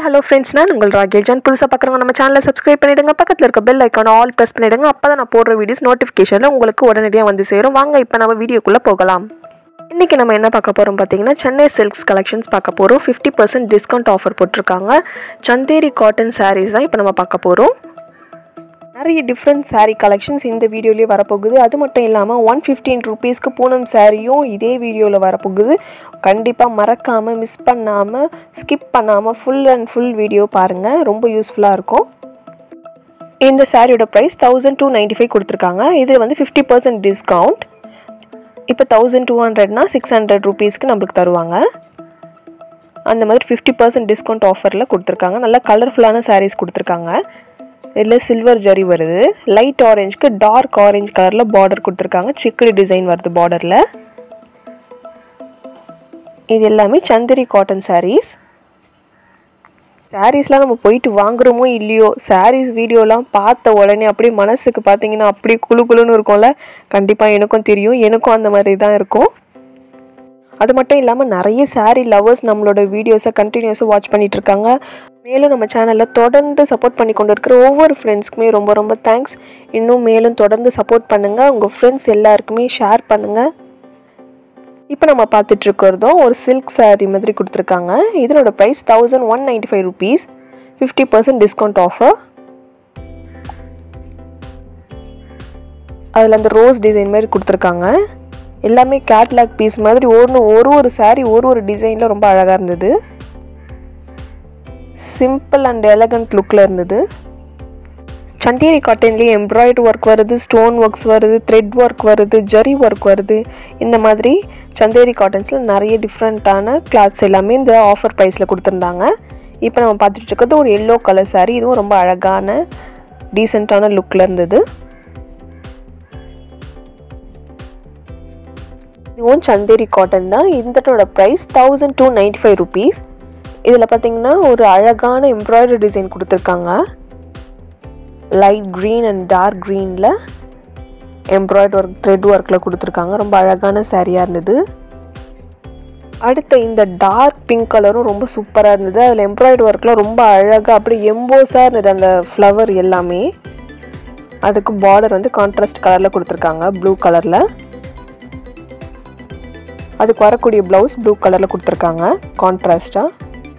hello friends நான் உங்கள் Rachel John புதுசாக பார்க்குறவங்க நம்ம சேனலை சப்ஸ்கிரைப் பண்ணிவிடுங்க பக்கத்தில் இருக்க பெல் ஐக்கான ஆல் ப்ரெஸ் பண்ணிவிடுங்க அப்போ தான் நான் போடுற வீடியோஸ் நோட்டிஃபிகேஷனில் உங்களுக்கு உடனடியாக வந்து சேரும் வாங்க இப்போ நம்ம வீடியோக்குள்ளே போகலாம் இன்றைக்கி நம்ம என்ன பார்க்க போகிறோம் பார்த்தீங்கன்னா சென்னை சில்க்ஸ் கலெக்ஷன்ஸ் பார்க்க போகிறோம் ஃபிஃப்டி பர்சன்ட் டிஸ்கவுண்ட் ஆஃபர் போட்டிருக்காங்க சந்தேரி காட்டன் சாரீஸ் தான் இப்போ நம்ம பார்க்க போகிறோம் நிறைய டிஃப்ரெண்ட் saree கலெக்ஷன்ஸ் இந்த வீடியோலேயே வரப்போகுது அது மட்டும் இல்லாமல் ஒன் ஃபிஃப்டீன் ருபீஸ்க்கு பூனம் சாரியும் இதே வீடியோவில் வரப்போகுது கண்டிப்பாக மறக்காமல் மிஸ் பண்ணாமல் ஸ்கிப் பண்ணாமல் ஃபுல் அண்ட் ஃபுல் வீடியோ பாருங்கள் ரொம்ப யூஸ்ஃபுல்லாக இருக்கும் இந்த சாரியோட price thousand two ninety five கொடுத்துருக்காங்க இது வந்து ஃபிஃப்டி பர்சன்ட் டிஸ்கவுண்ட் இப்போ தௌசண்ட் டூ ஹண்ட்ரட்னா சிக்ஸ் ஹண்ட்ரட் ருபீஸ்க்கு நம்மளுக்கு தருவாங்க அந்த மாதிரி ஃபிஃப்டி பர்சன்ட் டிஸ்கவுண்ட் ஆஃபரில் கொடுத்துருக்காங்க நல்லா கலர்ஃபுல்லான சாரீஸ் கொடுத்துருக்காங்க இதில் சில்வர் ஜரி வருது லைட் ஆரஞ்சுக்கு டார்க் ஆரஞ்சு கலரில் பார்டர் கொடுத்துருக்காங்க சிக்குடு டிசைன் வருது பார்டரில் இது எல்லாமே சந்திரி காட்டன் சாரீஸ் சாரீஸ்லாம் நம்ம போயிட்டு வாங்குறோமோ இல்லையோ சாரீஸ் வீடியோலாம் பார்த்த உடனே அப்படியே மனசுக்கு பார்த்தீங்கன்னா அப்படியே குளு குளுன்னு இருக்கும்ல கண்டிப்பாக எனக்கும் தெரியும் எனக்கும் அந்த மாதிரி தான் இருக்கும் அது மட்டும் இல்லாமல் நிறைய saree லவர்ஸ் நம்மளோட வீடியோஸை கண்டினியூஸாக வாட்ச் பண்ணிட்டு இருக்காங்க மேலும் நம்ம சேனலில் தொடர்ந்து சப்போர்ட் பண்ணி கொண்டு இருக்கிற ஒவ்வொரு ஃப்ரெண்ட்ஸ்க்குமே ரொம்ப ரொம்ப தேங்க்ஸ் இன்னும் மேலும் தொடர்ந்து சப்போர்ட் பண்ணுங்கள் உங்கள் ஃப்ரெண்ட்ஸ் எல்லாருக்குமே ஷேர் பண்ணுங்கள் இப்போ நம்ம பார்த்துட்டு இருக்கிறதும் ஒரு சில்க் saree மாதிரி கொடுத்துருக்காங்க இதனோட price thousand one ninety five rupees fifty percent discount offer அதில் அந்த ரோஸ் டிசைன் மாதிரி கொடுத்துருக்காங்க எல்லாமே கேட்லாக் பீஸ் மாதிரி ஒன்று ஒரு ஒரு saree ஒரு ஒரு டிசைனில் ரொம்ப அழகாக இருந்தது சிம்பிள் அண்ட் எலகண்ட் லுக்கில் இருந்தது சந்தேரி காட்டன்லேயே எம்ப்ராய்டரி ஒர்க் வருது ஸ்டோன் ஒர்க்ஸ் வருது த்ரெட் ஒர்க் வருது ஜரி ஒர்க் வருது இந்த மாதிரி சந்தேரி காட்டன்ஸில் நிறைய டிஃப்ரெண்ட்டான கிளாத்ஸ் எல்லாமே இந்த ஆஃபர் ப்ரைஸில் கொடுத்துருந்தாங்க இப்போ நம்ம பார்த்துட்டு இருக்கிறது ஒரு எல்லோ கலர் saree இதுவும் ரொம்ப அழகான டீசெண்டான லுக்கில் இருந்தது இதுவும் சந்தேரி காட்டன் தான் இதோட price thousand two ninety five rupees இதில் பார்த்தீங்கன்னா ஒரு அழகான எம்ப்ராய்டரி டிசைன் கொடுத்துருக்காங்க லைட் க்ரீன் அண்ட் டார்க் க்ரீனில் எம்ப்ராய்டரி ஒர்க் த்ரெட் ஒர்க்கில் கொடுத்துருக்காங்க ரொம்ப அழகான சாரியாக இருந்தது அடுத்த இந்த டார்க் பிங்க் கலரும் ரொம்ப சூப்பராக இருந்தது அதில் எம்ப்ராய்டரி ஒர்க்கில் ரொம்ப அழகாக அப்படியே எம்போஸாக இருந்தது அந்த ஃப்ளவர் எல்லாமே அதுக்கு பார்டர் வந்து கான்ட்ராஸ்ட் கலரில் கொடுத்துருக்காங்க ப்ளூ கலரில் அதுக்கு வரக்கூடிய ப்ளவுஸ் ப்ளூ கலரில் கொடுத்துருக்காங்க கான்ட்ராஸ்ட்டாக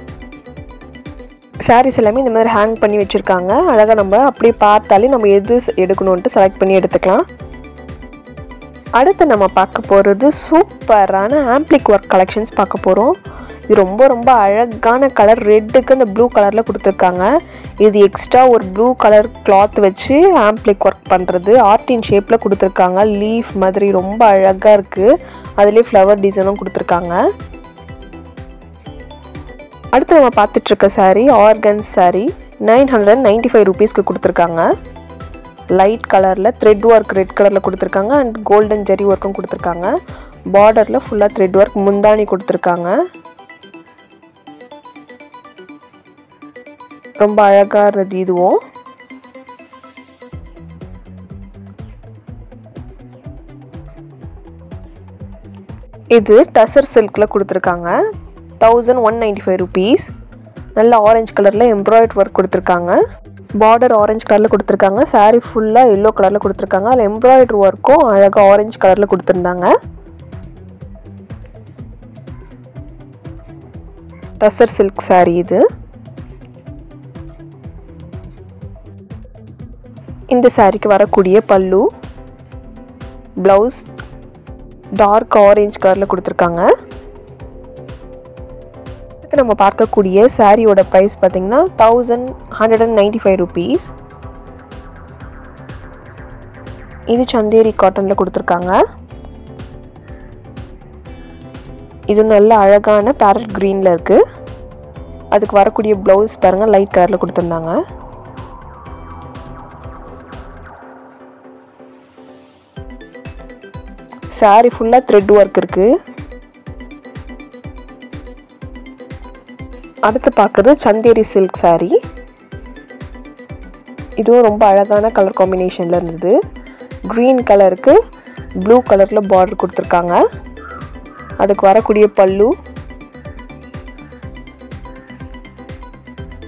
சாரீஸ் எல்லாமே இந்த மாதிரி ஹேங் பண்ணி வச்சுருக்காங்க அழகாக நம்ம அப்படியே பார்த்தாலே நம்ம எது எடுக்கணுன்ட்டு செலக்ட் பண்ணி எடுத்துக்கலாம் அடுத்து நம்ம பார்க்க போகிறது சூப்பரான ஆம்ப்ளிக் ஒர்க் கலெக்ஷன்ஸ் பார்க்க போகிறோம் இது ரொம்ப ரொம்ப அழகான கலர் ரெட்டுக்கு அந்த ப்ளூ கலரில் கொடுத்துருக்காங்க இது எக்ஸ்ட்ரா ஒரு ப்ளூ கலர் கிளாத் வச்சு ஆம்ப்ளிக் ஒர்க் பண்ணுறது ஆர்டின் ஷேப்பில் கொடுத்துருக்காங்க லீஃப் மாதிரி ரொம்ப அழகாக இருக்குது அதுலேயே ஃப்ளவர் டிசைனும் கொடுத்துருக்காங்க அடுத்து நம்ம பார்த்துட்ருக்க சாரீ ஆர்கன் sari nine hundred ninety five ருபீஸ்க்கு கொடுத்துருக்காங்க லைட் கலரில் த்ரெட் ஒர்க் ரெட் கலரில் கொடுத்துருக்காங்க அண்ட் கோல்டன் ஜெரி ஒர்க்கும் கொடுத்துருக்காங்க பார்டரில் ஃபுல்லாக த்ரெட் ஒர்க் முந்தானி கொடுத்துருக்காங்க ரொம்ப அழகாக இருந்தது இதுவும் இது டசர் சில்கில் கொடுத்துருக்காங்க thousand one ninety five rupees நல்ல ஆரஞ்சு கலரில் எம்ப்ராய்டரி ஒர்க் கொடுத்துருக்காங்க பார்டர் ஆரஞ்சு கலரில் கொடுத்துருக்காங்க சாரீ ஃபுல்லாக எல்லோ கலரில் கொடுத்துருக்காங்க அதில் எம்ப்ராய்டரி ஒர்க்கும் அழகாக ஆரஞ்சு கலரில் கொடுத்துருந்தாங்க டசர் சில்க் சாரீ இது இந்த சாரீக்கு வரக்கூடிய பல்லு ப்ளவுஸ் டார்க் ஆரஞ்சு கலரில் கொடுத்துருக்காங்க அடுத்து நம்ம பார்க்கக்கூடிய சாரியோட ப்ரைஸ் பார்த்தீங்கன்னா thousand hundred and ninety five rupees இது சந்தேரி காட்டனில் கொடுத்துருக்காங்க இது நல்ல அழகான பேரட் க்ரீனில் இருக்குது அதுக்கு வரக்கூடிய ப்ளவுஸ் பாருங்கள் லைட் கலரில் கொடுத்துருந்தாங்க சாரி ஃபுல்லாக த்ரெட் ஒர்க் இருக்குது அடுத்து பார்க்குறது சந்தேரி சில்க் சாரீ இதுவும் ரொம்ப அழகான கலர் காம்பினேஷனில் இருந்தது க்ரீன் கலருக்கு ப்ளூ கலரில் பார்டர் கொடுத்துருக்காங்க அதுக்கு வரக்கூடிய பல்லு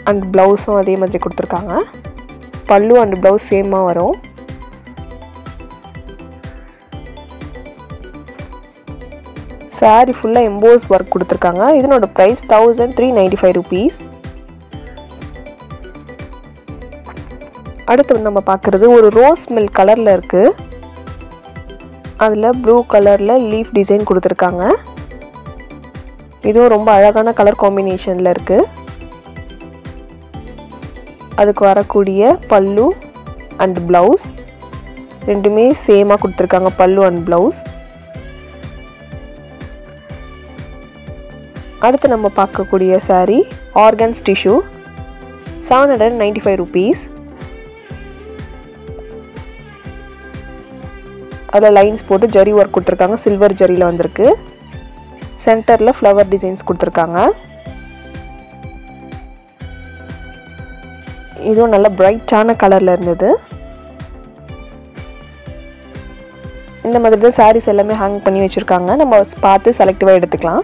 அண்ட் ப்ளவுஸும் அதே மாதிரி கொடுத்துருக்காங்க பல்லு அண்ட் ப்ளவுஸ் சேமாக வரும் சாரீ ஃபுல்லாக எம்போஸ் ஒர்க் கொடுத்துருக்காங்க இதனோட price thousand three ninety five rupees அடுத்து நம்ம பார்க்குறது ஒரு ரோஸ் மில்க் கலரில் இருக்குது அதில் ப்ளூ கலரில் லீஃப் டிசைன் கொடுத்துருக்காங்க இதுவும் ரொம்ப அழகான கலர் காம்பினேஷனில் இருக்குது அதுக்கு வரக்கூடிய பல்லு அண்ட் ப்ளவுஸ் ரெண்டுமே சேமாக கொடுத்துருக்காங்க பல்லு அண்ட் ப்ளவுஸ் அடுத்து நம்ம பார்க்கக்கூடிய சாரீ ஆர்கன்ஸ் tissue seven hundred ninety five rupees அதில் லைன்ஸ் போட்டு ஜரி ஒர்க் கொடுத்துருக்காங்க சில்வர் ஜரியில் வந்திருக்கு சென்டரில் ஃப்ளவர் டிசைன்ஸ் கொடுத்துருக்காங்க இதுவும் நல்ல பிரைட்டான கலரில் இருந்தது இந்த மாதிரி தான் சாரீஸ் எல்லாமே ஹேங் பண்ணி வச்சுருக்காங்க நம்ம பார்த்து செலக்டிவாக எடுத்துக்கலாம்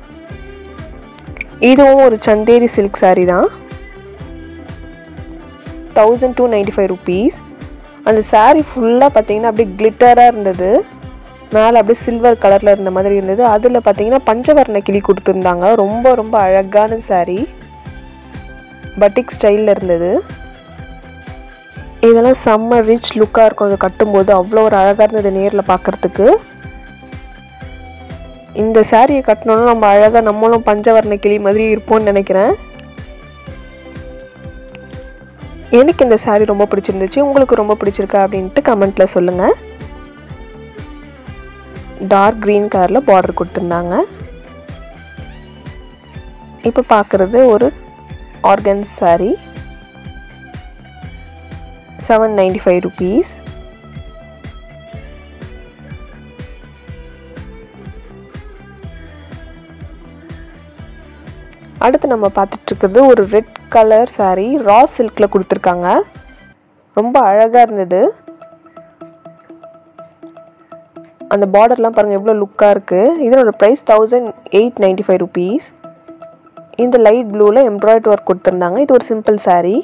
இதுவும் ஒரு சந்தேரி சில்க் சாரீ தான் thousand two ninety five rupees அந்த சாரீ ஃபுல்லாக பார்த்தீங்கன்னா அப்படியே கிளிட்டராக இருந்தது மேலே அப்படியே சில்வர் கலரில் இருந்த மாதிரி இருந்தது அதில் பார்த்தீங்கன்னா பஞ்சவர்ண கிளி கொடுத்துருந்தாங்க ரொம்ப ரொம்ப அழகான சாரீ பட்டிக் ஸ்டைலில் இருந்தது இதெல்லாம் செம்ம ரிச் லுக்காக இருக்கும் அது கட்டும்போது அவ்வளோ ஒரு அழகாக இருந்தது நேரில் பார்க்குறதுக்கு இந்த சாரியை கட்டினோன்னா நம்ம அழகாக நம்மளும் பஞ்சவர்ண கிளி மாதிரி இருப்போம்னு நினைக்கிறேன் எனக்கு இந்த சாரீ ரொம்ப பிடிச்சிருந்துச்சு உங்களுக்கு ரொம்ப பிடிச்சிருக்கா அப்படின்ட்டு கமெண்ட்டில் சொல்லுங்கள் டார்க் க்ரீன் கலரில் பார்டர் கொடுத்துருந்தாங்க இப்போ பார்க்குறது ஒரு ஆர்கன் sari seven ninety five rupees அடுத்து நம்ம பார்த்துட்ருக்கிறது ஒரு ரெட் கலர் சாரீ ரா சில்கில் கொடுத்துருக்காங்க ரொம்ப அழகாக இருந்தது அந்த பார்டர்லாம் பாருங்கள் எவ்வளோ லுக்காக இருக்குது இதனோட price thousand eight ninety five rupees இந்த லைட் ப்ளூவில் எம்ப்ராய்டரி ஒர்க் கொடுத்துருந்தாங்க இது ஒரு சிம்பிள் சாரீ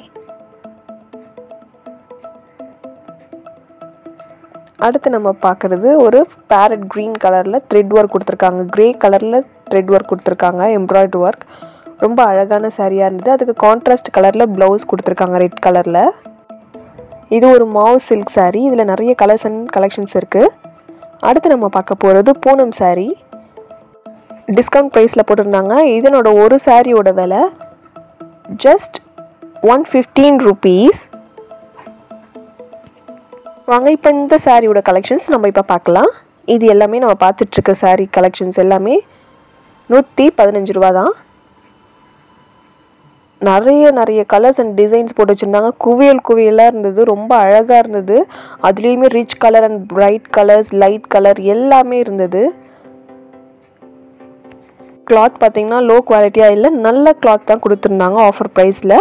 அடுத்து நம்ம பார்க்குறது ஒரு பேரட் க்ரீன் கலரில் த்ரெட் ஒர்க் கொடுத்துருக்காங்க க்ரே கலரில் த்ரெட் ஒர்க் கொடுத்துருக்காங்க எம்ப்ராய்டரி ஒர்க் ரொம்ப அழகான சாரியாக இருந்தது அதுக்கு கான்ட்ராஸ்ட் கலரில் ப்ளவுஸ் கொடுத்துருக்காங்க ரெட் கலரில் இது ஒரு மாவு சில்க் சாரீ இதில் நிறைய கலர்ஸ் அண்ட் கலெக்ஷன்ஸ் இருக்குது அடுத்து நம்ம பார்க்க போகிறது பூனம் சாரீ டிஸ்கவுண்ட் ப்ரைஸில் போட்டிருந்தாங்க இதனோட ஒரு சாரியோட விலை ஜஸ்ட் ஒன் ஃபிஃப்டீன் ருபீஸ் வாங்க இப்போ இந்த சாரியோட கலெக்ஷன்ஸ் நம்ம இப்போ பார்க்கலாம் இது எல்லாமே நம்ம பார்த்துட்ருக்க சாரீ கலெக்ஷன்ஸ் எல்லாமே நூற்றி பதினஞ்சு ரூபா தான் நிறைய நிறைய கலர்ஸ் அண்ட் டிசைன்ஸ் போட்டு வச்சுருந்தாங்க குவியல் குவியலாக இருந்தது ரொம்ப அழகாக இருந்தது அதுலேயுமே rich colour and bright colours light colour எல்லாமே இருந்தது கிளாத் பார்த்தீங்கன்னா லோ குவாலிட்டியாக இல்லை நல்ல கிளாத் தான் கொடுத்துருந்தாங்க ஆஃபர் ப்ரைஸில்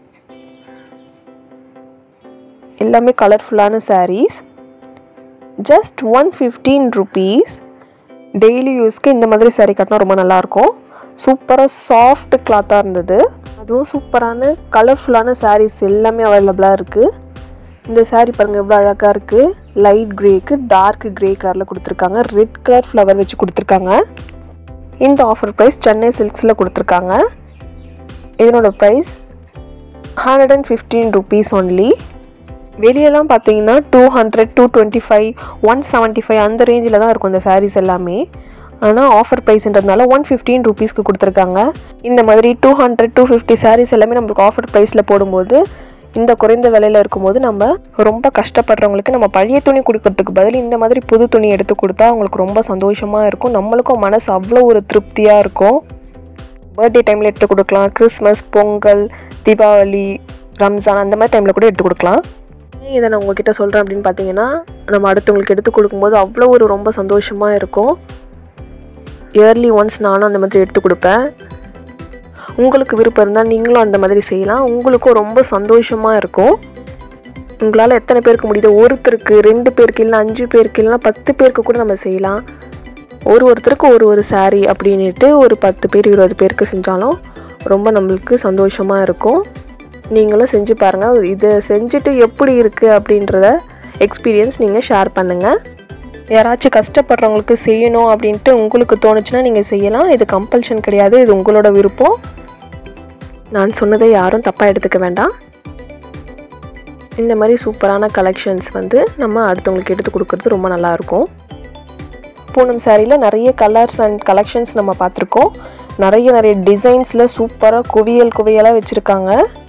எல்லாமே கலர்ஃபுல்லான saris just one fifteen rupees daily யூஸ்க்கு இந்த மாதிரி சாரீ கட்டினா ரொம்ப நல்லாயிருக்கும் சூப்பராக சாஃப்ட் கிளாத்தாக இருந்தது அதுவும் சூப்பரான கலர்ஃபுல்லான சாரீஸ் எல்லாமே அவைலபிளாக இருக்குது இந்த சாரீ பாருங்கள் எவ்வளோ அழகாக இருக்குது லைட் க்ரேக்கு டார்க் க்ரே கலரில் கொடுத்துருக்காங்க ரெட் கலர் ஃப்ளவர் வச்சு கொடுத்துருக்காங்க இந்த ஆஃபர் ப்ரைஸ் சென்னை சில்க்ஸில் கொடுத்துருக்காங்க இதனோட price hundred and fifteen rupees only வெளியெல்லாம் பார்த்தீங்கன்னா two hundred two twenty five one seventy five அந்த ரேஞ்சில் தான் இருக்கும் இந்த சாரீஸ் எல்லாமே ஆனால் ஆஃபர் ப்ரைஸ்ன்றதுனால ஒன் ஃபிஃப்டீன் ருபீஸ்க்கு கொடுத்துருக்காங்க இந்த மாதிரி two hundred two fifty saris எல்லாமே நம்மளுக்கு ஆஃபர் ப்ரைஸில் போடும்போது இந்த குறைந்த விலையில் இருக்கும்போது நம்ம ரொம்ப கஷ்டப்படுறவங்களுக்கு நம்ம பழைய துணி கொடுக்கறதுக்கு பதில் இந்த மாதிரி புது துணி எடுத்து கொடுத்தா அவங்களுக்கு ரொம்ப சந்தோஷமாக இருக்கும் நம்மளுக்கும் மனசு அவ்வளோ ஒரு திருப்தியாக இருக்கும் பர்த்டே டைமில் எடுத்து கொடுக்கலாம் கிறிஸ்மஸ் பொங்கல் தீபாவளி ரம்ஜான் அந்த மாதிரி டைமில் கூட எடுத்து கொடுக்கலாம் ஏன் இதை நான் உங்ககிட்ட சொல்கிறேன் அப்படின்னு பார்த்தீங்கன்னா நம்ம அடுத்தவங்களுக்கு எடுத்து கொடுக்கும்போது அவ்வளோ ஒரு ரொம்ப சந்தோஷமாக இருக்கும் இயர்லி ஒன்ஸ் நானும் அந்த மாதிரி எடுத்து கொடுப்பேன் உங்களுக்கு விருப்பம் இருந்தால் நீங்களும் அந்த மாதிரி செய்யலாம் உங்களுக்கும் ரொம்ப சந்தோஷமாக இருக்கும் உங்களால் எத்தனை பேருக்கு முடியுது ஒருத்தருக்கு ரெண்டு பேருக்கு இல்லை அஞ்சு பேருக்கு இல்லைனா பத்து பேருக்கு கூட நம்ம செய்யலாம் ஒரு ஒருத்தருக்கு ஒரு ஒரு saree அப்படின்ட்டு ஒரு பத்து பேர் இருபது பேருக்கு செஞ்சாலும் ரொம்ப நம்மளுக்கு சந்தோஷமாக இருக்கும் நீங்களும் செஞ்சு பாருங்கள் இதை செஞ்சுட்டு எப்படி இருக்குது அப்படின்றத எக்ஸ்பீரியன்ஸ் நீங்கள் ஷேர் பண்ணுங்கள் யாராச்சும் கஷ்டப்படுறவங்களுக்கு செய்யணும் அப்படின்ட்டு உங்களுக்கு தோணுச்சுன்னா நீங்கள் செய்யலாம் இது கம்பல்ஷன் கிடையாது இது உங்களோட விருப்பம் நான் சொன்னதை யாரும் தப்பாக எடுத்துக்க வேண்டாம் இந்த மாதிரி சூப்பரான கலெக்ஷன்ஸ் வந்து நம்ம அடுத்தவங்களுக்கு எடுத்து கொடுக்கறது ரொம்ப நல்லாயிருக்கும் பூனம் சாரியில் நிறைய கலர்ஸ் அண்ட் கலெக்ஷன்ஸ் நம்ம பார்த்துருக்கோம் நிறைய நிறைய டிசைன்ஸில் சூப்பராக குவியல் குவியலாக வச்சுருக்காங்க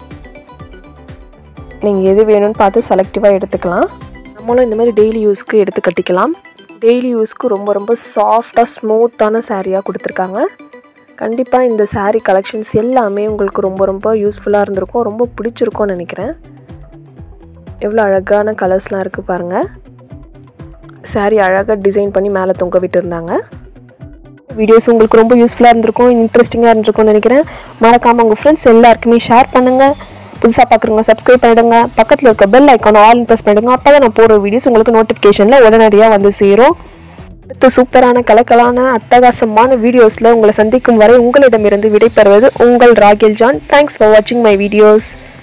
நீங்கள் எது வேணும்னு பார்த்து செலக்டிவாக எடுத்துக்கலாம் நம்மளும் இந்த மாதிரி டெய்லி யூஸ்க்கு எடுத்து கட்டிக்கலாம் டெய்லி யூஸ்க்கு ரொம்ப ரொம்ப சாஃப்டாக ஸ்மூத்தான சாரியாக கொடுத்துருக்காங்க கண்டிப்பாக இந்த saree கலெக்ஷன்ஸ் எல்லாமே உங்களுக்கு ரொம்ப ரொம்ப யூஸ்ஃபுல்லாக இருந்திருக்கும் ரொம்ப பிடிச்சிருக்கும்னு நினைக்கிறேன் எவ்வளோ அழகான கலர்ஸ்லாம் இருக்குது பாருங்கள் saree அழகாக டிசைன் பண்ணி மேலே தொங்க விட்டுருந்தாங்க வீடியோஸ் உங்களுக்கு ரொம்ப யூஸ்ஃபுல்லாக இருந்திருக்கும் இன்ட்ரெஸ்டிங்காக இருந்திருக்கும்னு நினைக்கிறேன் மறக்காமல் உங்கள் ஃப்ரெண்ட்ஸ் எல்லாருக்குமே ஷேர் பண்ணுங்கள் புதுசாக பார்க்குறவங்க சப்ஸ்கிரைப் பண்ணிடுங்க பக்கத்தில் இருக்க பெல் ஐக்கான் ஆல் ப்ரெஸ் பண்ணிடுங்க அப்போ தான் நான் போடுற வீடியோஸ் உங்களுக்கு நோட்டிஃபிகேஷனில் உடனடியாக வந்து சேரும் அடுத்த சூப்பரான கலக்கலான அட்டகாசமான வீடியோஸில் உங்களை சந்திக்கும் வரை உங்களிடமிருந்து விடைபெறுவது உங்கள் ராகேல் ஜான் தேங்க்ஸ் ஃபார் வாட்சிங் மை வீடியோஸ்